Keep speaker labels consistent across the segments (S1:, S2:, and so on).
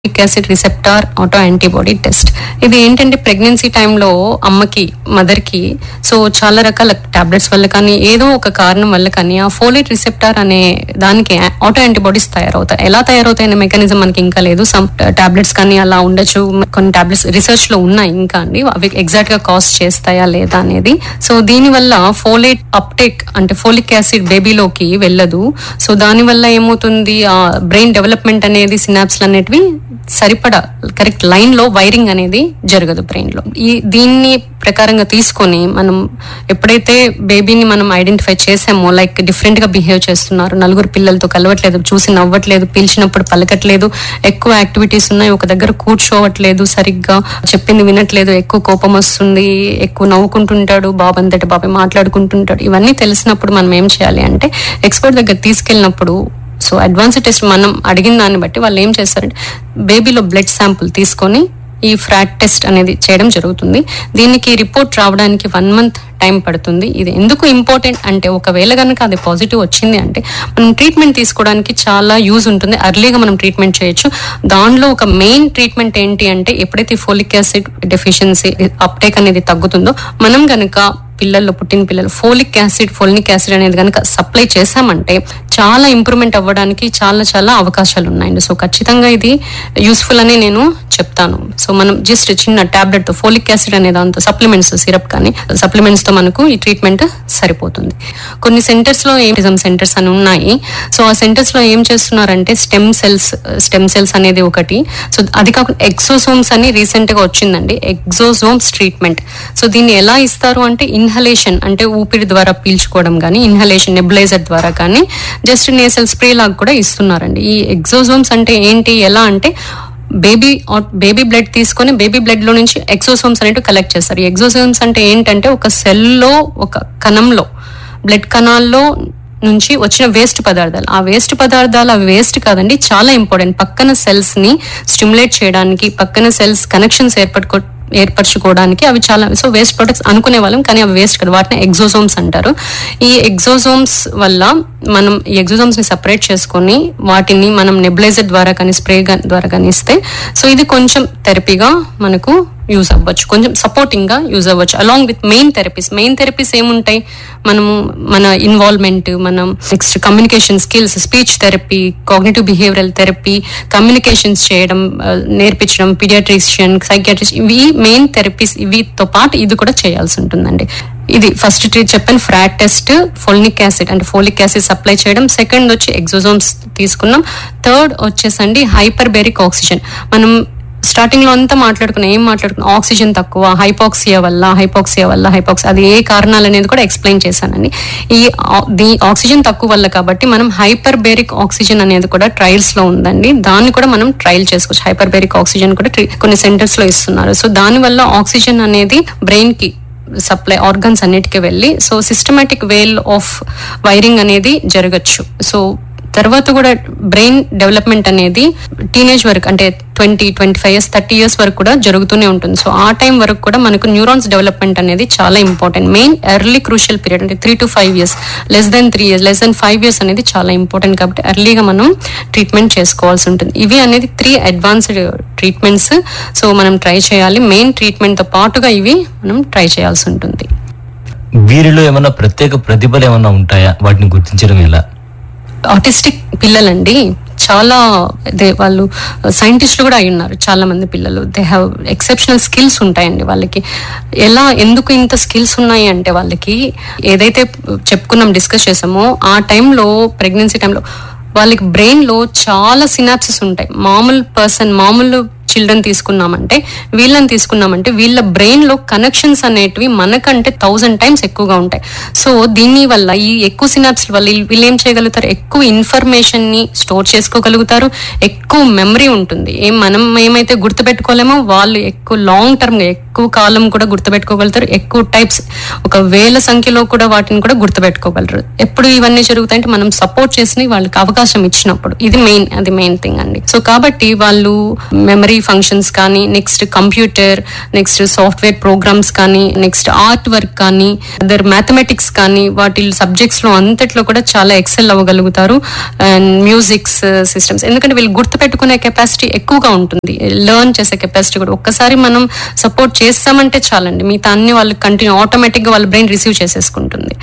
S1: folic acid receptor auto antibody test ఇది ఏంటంటే pregnancy టైంలో అమ్మకి మదర్ కి సో చాలా రకాల టాబ్లెట్స్ వల్ల కానీ ఏదో ఒక కారణం వల్ల కానీ ఆ ఫోలేట్ రిసెప్టార్ అనే దానికి ఆటో యాంటీబాడీస్ తయారవుతాయి ఎలా తయారవుతాయి అనే మెకానిజం మనకి ఇంకా లేదు సమ్ టాబ్లెట్స్ కానీ అలా ఉండొచ్చు కొన్ని టాబ్లెట్స్ రీసెర్చ్ లో ఉన్నాయి ఇంకా అండి అవి ఎగ్జాక్ట్ గా కాస్ చేస్తాయా లేదా అనేది సో దీని వల్ల ఫోలేట్ అప్టేక్ అంటే ఫోలిక్ యాసిడ్ బేబీలోకి వెళ్ళదు సో దాని వల్ల ఏమవుతుంది ఆ బ్రెయిన్ డెవలప్మెంట్ అనేది సినాప్స్ అనేటివి సరిపడా కరెక్ట్ లైన్ లో వైరింగ్ అనేది జరగదు బ్రెయిన్ లో ఈ దీన్ని ప్రకారంగా తీసుకొని మనం ఎప్పుడైతే బేబీని మనం ఐడెంటిఫై చేసామో లైక్ డిఫరెంట్ గా బిహేవ్ చేస్తున్నారు నలుగురు పిల్లలతో కలవట్లేదు చూసి నవ్వట్లేదు పిలిచినప్పుడు పలకట్లేదు ఎక్కువ యాక్టివిటీస్ ఉన్నాయి ఒక దగ్గర కూర్చోవట్లేదు సరిగ్గా చెప్పింది వినట్లేదు ఎక్కువ కోపం వస్తుంది ఎక్కువ నవ్వుకుంటుంటాడు బాబు అంతటి బాబాయ్ మాట్లాడుకుంటుంటాడు ఇవన్నీ తెలిసినప్పుడు మనం ఏం చేయాలి అంటే ఎక్స్పర్ట్ దగ్గర తీసుకెళ్ళినప్పుడు సో అడ్వాన్స్ టెస్ట్ మనం అడిగిన దాన్ని బట్టి వాళ్ళు ఏం చేస్తారంటే బేబీలో బ్లడ్ శాంపుల్ తీసుకొని ఈ ఫ్రాట్ టెస్ట్ అనేది చేయడం జరుగుతుంది దీనికి రిపోర్ట్ రావడానికి వన్ మంత్ టైం పడుతుంది ఇది ఎందుకు ఇంపార్టెంట్ అంటే ఒకవేళ కనుక అది పాజిటివ్ వచ్చింది అంటే మనం ట్రీట్మెంట్ తీసుకోవడానికి చాలా యూజ్ ఉంటుంది అర్లీగా మనం ట్రీట్మెంట్ చేయొచ్చు దానిలో ఒక మెయిన్ ట్రీట్మెంట్ ఏంటి అంటే ఎప్పుడైతే ఫోలిక్ యాసిడ్ డెఫిషియన్సీ అప్టేక్ అనేది తగ్గుతుందో మనం గనుక పిల్లల్లో పుట్టిన పిల్లలు ఫోలిక్ యాసిడ్ ఫోలినిక్ యాసిడ్ అనేది కనుక సప్లై చేసామంటే చాలా ఇంప్రూవ్మెంట్ అవ్వడానికి చాలా చాలా అవకాశాలు ఉన్నాయండి సో ఖచ్చితంగా ఇది యూస్ఫుల్ అని నేను చెప్తాను సో మనం జస్ట్ చిన్న టాబ్లెట్ తో ఫోలిక్ యాసిడ్ అనే దాంతో సప్లిమెంట్స్ సిరప్ కానీ సప్లిమెంట్స్ తో మనకు ఈ ట్రీట్మెంట్ సరిపోతుంది కొన్ని సెంటర్స్ లో ఏం సెంటర్స్ అని ఉన్నాయి సో ఆ సెంటర్స్ లో ఏం చేస్తున్నారంటే స్టెమ్ సెల్స్ స్టెమ్ సెల్స్ అనేది ఒకటి సో అది కాకుండా ఎక్సోసోమ్స్ అని రీసెంట్ గా వచ్చిందండి ఎక్సోసోమ్స్ ట్రీట్మెంట్ సో దీన్ని ఎలా ఇస్తారు అంటే ఇన్హలేషన్ అంటే ఊపిరి ద్వారా పీల్చుకోవడం కానీ ఇన్హలేషన్ నెబులైజర్ ద్వారా కానీ జస్ట్ నేసల్ స్ప్రే లాగా కూడా ఇస్తున్నారండి ఈ ఎక్సోసోమ్స్ అంటే ఏంటి ఎలా అంటే బేబీ బేబీ బ్లడ్ తీసుకొని బేబీ బ్లడ్ లో నుంచి ఎక్సోసోమ్స్ అనేవి కలెక్ట్ చేస్తారు ఈ ఎక్సోసోమ్స్ అంటే ఏంటంటే ఒక సెల్లో ఒక కణంలో బ్లడ్ కణాల్లో నుంచి వచ్చిన వేస్ట్ పదార్థాలు ఆ వేస్ట్ పదార్థాలు అవి వేస్ట్ కాదండి చాలా ఇంపార్టెంట్ పక్కన సెల్స్ ని స్టిమ్యులేట్ చేయడానికి పక్కన సెల్స్ కనెక్షన్స్ ఏర్పడుకో ఏర్పరచుకోవడానికి అవి చాలా సో వేస్ట్ ప్రొడక్ట్స్ అనుకునే వాళ్ళం కానీ అవి వేస్ట్ కదా వాటిని ఎగ్జోజోమ్స్ అంటారు ఈ ఎగ్జోజోమ్స్ వల్ల మనం ఈ ఎగ్జోజోమ్స్ ని సపరేట్ చేసుకొని వాటిని మనం నెబులైజర్ ద్వారా కానీ స్ప్రే ద్వారా కానీ ఇస్తే సో ఇది కొంచెం థెరపీగా మనకు యూజ్ అవ్వచ్చు కొంచెం సపోర్టింగ్ గా యూజ్ అవ్వచ్చు along with main therapies main therapies ఏముంటాయి మనము మన ఇన్వాల్వ్మెంట్ మనం next communication skills speech therapy cognitive behavioural therapy communications చేయడం ఆ, నేర్పించడం పీడియాట్రిషియన్ సైకియాట్రిస్ట్ ఇవి మెయిన్ థెరపీస్ ఇవితో పాటు ఇది కూడా చేయాల్సి ఉంటుందండి ఇది ఫస్ట్ ట్రీట్ చెప్పాను ఫ్రాట్ టెస్ట్ ఫోలినిక్ యాసిడ్ అంటే ఫోలిక్ యాసిడ్ సప్లై చేయడం సెకండ్ వచ్చి ఎగ్జోజోమ్స్ తీసుకున్నాం థర్డ్ వచ్చేసండి హైపర్ బెరిక్ ఆక్సిజన్ మనం స్టార్టింగ్ లో అంతా మాట్లాడుకున్నాం ఏం మాట్లాడుకున్నాం ఆక్సిజన్ తక్కువ హైపాక్సియా వల్ల హైపాక్సియా వల్ల హైపాక్సి అది ఏ కారణాలు అనేది కూడా ఎక్స్ప్లెయిన్ చేశానండి ఈ ఆ- దీ ఆక్సిజన్ తక్కువ వల్ల కాబట్టి మనం హైపర్ బేరిక్ ఆక్సిజన్ అనేది కూడా ట్రయల్స్ లో ఉందండి దాన్ని కూడా మనం ట్రయల్ చేసుకోవచ్చు హైపర్ బేరిక్ ఆక్సిజన్ కూడా ట్రీ- కొన్ని సెంటర్స్ లో ఇస్తున్నారు సో దాని వల్ల ఆక్సిజన్ అనేది బ్రెయిన్ కి సప్లై ఆర్గన్స్ అన్నిటికీ వెళ్ళి సో సిస్టమేటిక్ వేల్ ఆఫ్ వైరింగ్ అనేది జరగచ్చు సో తర్వాత కూడా బ్రెయిన్ డెవలప్మెంట్ అనేది టీనేజ్ వరకు అంటే twenty twenty five years thirty years వరకు కూడా జరుగుతూనే ఉంటుంది సో ఆ టైం వరకు కూడా మనకు న్యూరాన్స్ డెవలప్మెంట్ అనేది చాలా important main early crucial period అంటే three to five years less than three years less than five years అనేది చాలా ఇంపార్టెంట్ కాబట్టి ఎర్లీగా మనం ట్రీట్మెంట్ చేసుకోవాల్సి ఉంటుంది ఇవి అనేది త్రీ అడ్వాన్స్డ్ ట్రీట్మెంట్స్ సో మనం ట్రై చేయాలి మెయిన్ ట్రీట్మెంట్ తో పాటుగా ఇవి మనం ట్రై చేయాల్సి ఉంటుంది
S2: వీరిలో ఏమన్నా ప్రత్యేక ప్రతిభలు ఏమన్నా ఉంటాయా వాటిని గుర్తించడం ఎలా
S1: ఆటిస్టిక్ పిల్లలండి చాలా దే వాళ్ళు సైంటిస్టులు కూడా అయి ఉన్నారు చాలా మంది పిల్లలు దే హ్యావ్ ఎక్సెప్షనల్ స్కిల్స్ ఉంటాయండి వాళ్ళకి ఎలా ఎందుకు ఇంత స్కిల్స్ ఉన్నాయి అంటే వాళ్ళకి ఏదైతే చెప్పుకున్నాం డిస్కస్ చేసామో ఆ టైంలో ప్రెగ్నెన్సీ టైంలో వాళ్ళకి బ్రెయిన్ లో చాలా సినాప్సెస్ ఉంటాయి మామూలు పర్సన్ మామూలు చిల్డ్రన్ తీసుకున్నామంటే వీళ్ళని తీసుకున్నామంటే వీళ్ళ బ్రెయిన్ లో కనెక్షన్స్ అనేటివి మనకంటే థౌజండ్ టైమ్స్ ఎక్కువగా ఉంటాయి సో దీని వల్ల ఈ ఎక్కువ సినాప్స్ వల్ల వీళ్ళు- వీళ్ళు ఏం చేయగలుగుతారు ఎక్కువ ఇన్ఫర్మేషన్ ని స్టోర్ చేసుకోగలుగుతారు ఎక్కువ మెమరీ ఉంటుంది ఏం మనం ఏమైతే గుర్తుపెట్టుకోలేమో వాళ్ళు ఎక్కువ లాంగ్ టర్మ్ గా ఎక్కువ కాలం కూడా గుర్తుపెట్టుకోగలుగుతారు ఎక్కువ టైప్స్ ఒక వేల సంఖ్యలో కూడా వాటిని కూడా గుర్తుపెట్టుకోగలరు ఎప్పుడు ఇవన్నీ జరుగుతాయంటే మనం సపోర్ట్ చేసి వాళ్ళకి అవకాశం ఇచ్చినప్పుడు ఇది మెయిన్ అది మెయిన్ థింగ్ అండి సో కాబట్టి వాళ్ళు మెమరీ మెమరీ ఫంక్షన్స్ కానీ next computer next software programs కానీ నెక్స్ట్ ఆర్ట్ వర్క్ కానీ అదర్ మ్యాథమెటిక్స్ కానీ వాటి సబ్జెక్ట్స్ లో అంతట్లో కూడా చాలా ఎక్సెల్ అవ్వగలుగుతారు అండ్ మ్యూజిక్స్ సిస్టమ్స్ ఎందుకంటే వీళ్ళు గుర్తుపెట్టుకునే కెపాసిటీ ఎక్కువగా ఉంటుంది లెర్న్ చేసే కెపాసిటీ కూడా ఒక్కసారి మనం సపోర్ట్ చేస్తామంటే చాలండి మిగతా అన్ని వాళ్ళు కంటిన్యూ ఆటోమేటిక్ గా వాళ్ళ బ్రెయిన్ రిసీవ్ చేసేసుకుంటుంది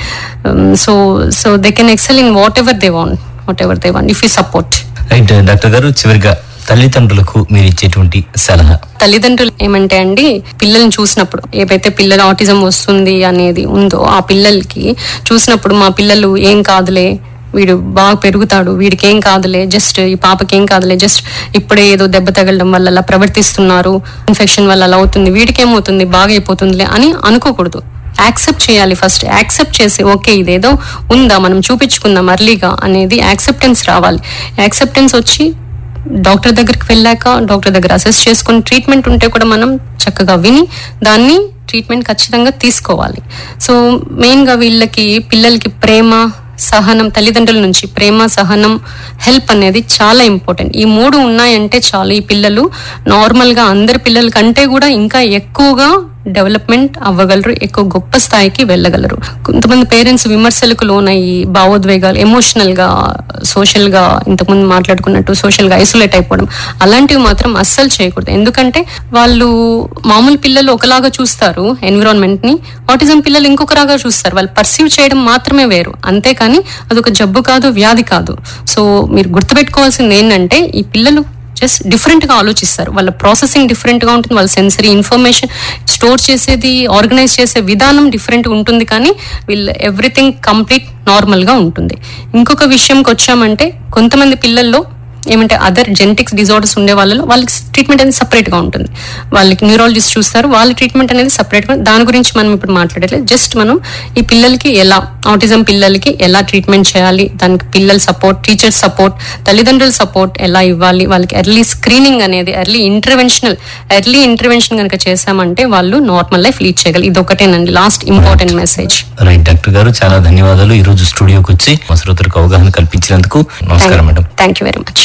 S1: so so they can excel in whatever they want whatever they want if you support
S2: right doctor గారు చివరిగా తల్లిదండ్రులకు మీరు ఇచ్చేటువంటి సలహా
S1: తల్లిదండ్రులు ఏమంటే అండి పిల్లల్ని చూసినప్పుడు ఏవైతే పిల్లల ఆటిజం వస్తుంది అనేది ఉందో ఆ పిల్లలకి చూసినప్పుడు మా పిల్లలు ఏం కాదులే వీడు బాగా పెరుగుతాడు వీడికి ఏం కాదులే జస్ట్ ఈ పాపకి ఏం కాదులే జస్ట్ ఇప్పుడే ఏదో దెబ్బ తగలడం వల్ల అలా ప్రవర్తిస్తున్నారు ఇన్ఫెక్షన్ వల్ల అలా అవుతుంది వీడికి ఏమవుతుంది బాగా అయిపోతుందిలే అని అనుకోకూడదు యాక్సెప్ట్ చేయాలి ఫస్ట్ యాక్సెప్ట్ చేసి ఓకే ఇదేదో ఉందా మనం చూపించుకుందాం అర్లీగా అనేది యాక్సెప్టెన్స్ రావాలి యాక్సెప్టెన్స్ వచ్చి డాక్టర్ దగ్గరికి వెళ్ళాక డాక్టర్ దగ్గర అసెస్ చేసుకుని ట్రీట్మెంట్ ఉంటే కూడా మనం చక్కగా విని దాన్ని ట్రీట్మెంట్ ఖచ్చితంగా తీసుకోవాలి సో మెయిన్గా వీళ్ళకి పిల్లలకి ప్రేమ సహనం తల్లిదండ్రుల నుంచి ప్రేమ సహనం హెల్ప్ అనేది చాలా ఇంపార్టెంట్ ఈ మూడు ఉన్నాయంటే చాలు ఈ పిల్లలు నార్మల్గా అందరి పిల్లల కంటే కూడా ఇంకా ఎక్కువగా డెవలప్మెంట్ అవ్వగలరు ఎక్కువ గొప్ప స్థాయికి వెళ్ళగలరు కొంతమంది పేరెంట్స్ విమర్శలకు లోనయ్యి భావోద్వేగాలు ఎమోషనల్ గా సోషల్ గా ఇంతకుముందు మాట్లాడుకున్నట్టు సోషల్ గా ఐసోలేట్ అయిపోవడం అలాంటివి మాత్రం అస్సలు చేయకూడదు ఎందుకంటే వాళ్ళు మామూలు పిల్లలు ఒకలాగా చూస్తారు ఎన్విరాన్మెంట్ ని ఆటిజం పిల్లలు ఇంకొకలాగా చూస్తారు వాళ్ళు పర్సీవ్ చేయడం మాత్రమే వేరు అంతేకాని అదొక జబ్బు కాదు వ్యాధి కాదు సో మీరు గుర్తుపెట్టుకోవాల్సింది ఏంటంటే ఈ పిల్లలు జస్ట్ డిఫరెంట్ గా ఆలోచిస్తారు వాళ్ళ ప్రాసెసింగ్ డిఫరెంట్ గా ఉంటుంది వాళ్ళ సెన్సరీ ఇన్ఫర్మేషన్ స్టోర్ చేసేది ఆర్గనైజ్ చేసే విధానం డిఫరెంట్ ఉంటుంది కానీ వీళ్ళ ఎవ్రీథింగ్ కంప్లీట్ నార్మల్ గా ఉంటుంది ఇంకొక విషయంకి వచ్చామంటే కొంతమంది పిల్లల్లో ఏమంటే అదర్ జెనెటిక్స్ డిజార్డర్స్ ఉండే వాళ్ళలో వాళ్ళకి ట్రీట్మెంట్ అనేది సపరేట్ గా ఉంటుంది వాళ్ళకి న్యూరాలజిస్ట్ చూస్తారు వాళ్ళ ట్రీట్మెంట్ అనేది సపరేట్ గా దాని గురించి మనం ఇప్పుడు మాట్లాడట్లేదు జస్ట్ మనం ఈ పిల్లలకి ఎలా ఆటిజం పిల్లలకి ఎలా ట్రీట్మెంట్ చేయాలి దానికి పిల్లల సపోర్ట్ టీచర్ సపోర్ట్ తల్లిదండ్రుల సపోర్ట్ ఎలా ఇవ్వాలి వాళ్ళకి ఎర్లీ స్క్రీనింగ్ అనేది ఎర్లీ ఇంటర్వెన్షనల్ ఎర్లీ ఇంటర్వెన్షన్ కనుక చేసామంటే వాళ్ళు నార్మల్ లైఫ్ లీడ్ చేయగలరు ఇది ఒకటేనండి last important message
S2: right doctor గారు చాలా ధన్యవాదాలు ఈ రోజు స్టూడియోకి వచ్చి మా శ్రోతలకు అవగాహన కల్పించినందుకు నమస్కారం madam
S1: thank you very much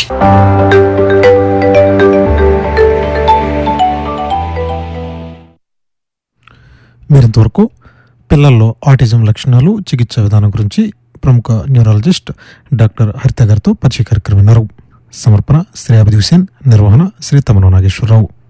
S3: మీరింతవరకు పిల్లల్లో ఆటిజం లక్షణాలు చికిత్స విధానం గురించి ప్రముఖ న్యూరాలజిస్ట్ డాక్టర్ హరిత గారితో పరిచయ కార్యక్రమం విన్నారు సమర్పణ శ్రీ అభిది హుసేన్ నిర్వహణ శ్రీ తమన నాగేశ్వరరావు